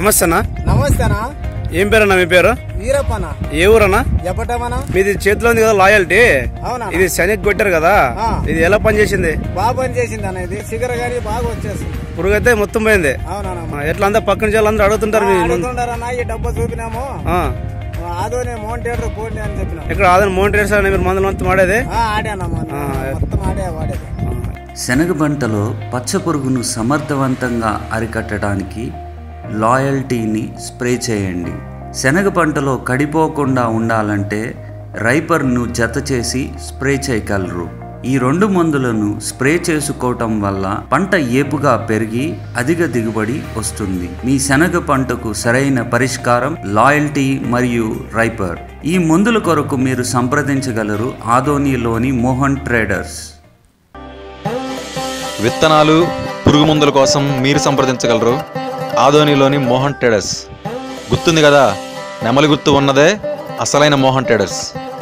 నమస్తేనా నమస్తేనా ఏం పేరన్నా మీ పేరు వీరప్పనా ఏ ఊరన్నా ఎప్పటమనా మీది చేతిలో ఉంది కదా లాయల్టీ అవునా ఇది శనికి కొట్టారు కదా ఆ. ఇది ఎలా పనిచేసింది బాగా పని చేసింది అన్న ఇది షుగర్ గారి బాగా వచ్చేసింది పురుగు అయితే మొత్తం పోయింది అవునా ఆ, ఎట్లా అంతా పక్కన నుంచి అందరూ అడుగుతుంటారు మీ ముందు. అడుగుతుండారన్నా ఈ డబ్బా చూపినాము ఆ, ఆదోనే మౌంటేటర్ పోండి అని చెప్పినాం ఇక్కడ ఆదరణ మోంటేర్ సార్ మీరు మందులు మొత్తం ఆడేది ఆ, ఆడానమ్మా మొత్తం ఆడే వాడేది శనగ పంటలో పచ్చ పురుగును సమర్థవంతంగా అరికట్టడానికి లాయల్టీని స్ప్రే చేయండి శనగ పంటలో కడిపోకుండా ఉండాలంటే రైపర్ను జత చేసి స్ప్రే చేయగలరు ఈ రెండు మందులను స్ప్రే చేసుకోవటం వల్ల పంట ఏపుగా పెరిగి అధిక దిగుబడి వస్తుంది మీ శనగ పంటకు సరైన పరిష్కారం లాయల్టీ మరియు రైపర్ ఈ మందుల కొరకు మీరు సంప్రదించగలరు ఆదోనిలోని మోహన్ ట్రేడర్స్ విత్తనాలు పురుగు మందుల కోసం మీరు సంప్రదించగలరు ఆదోనిలోని మోహన్ ట్రేడర్స్ గుర్తుంది కదా నెమలి గుర్తు ఉన్నదే అసలైన మోహన్ ట్రేడర్స్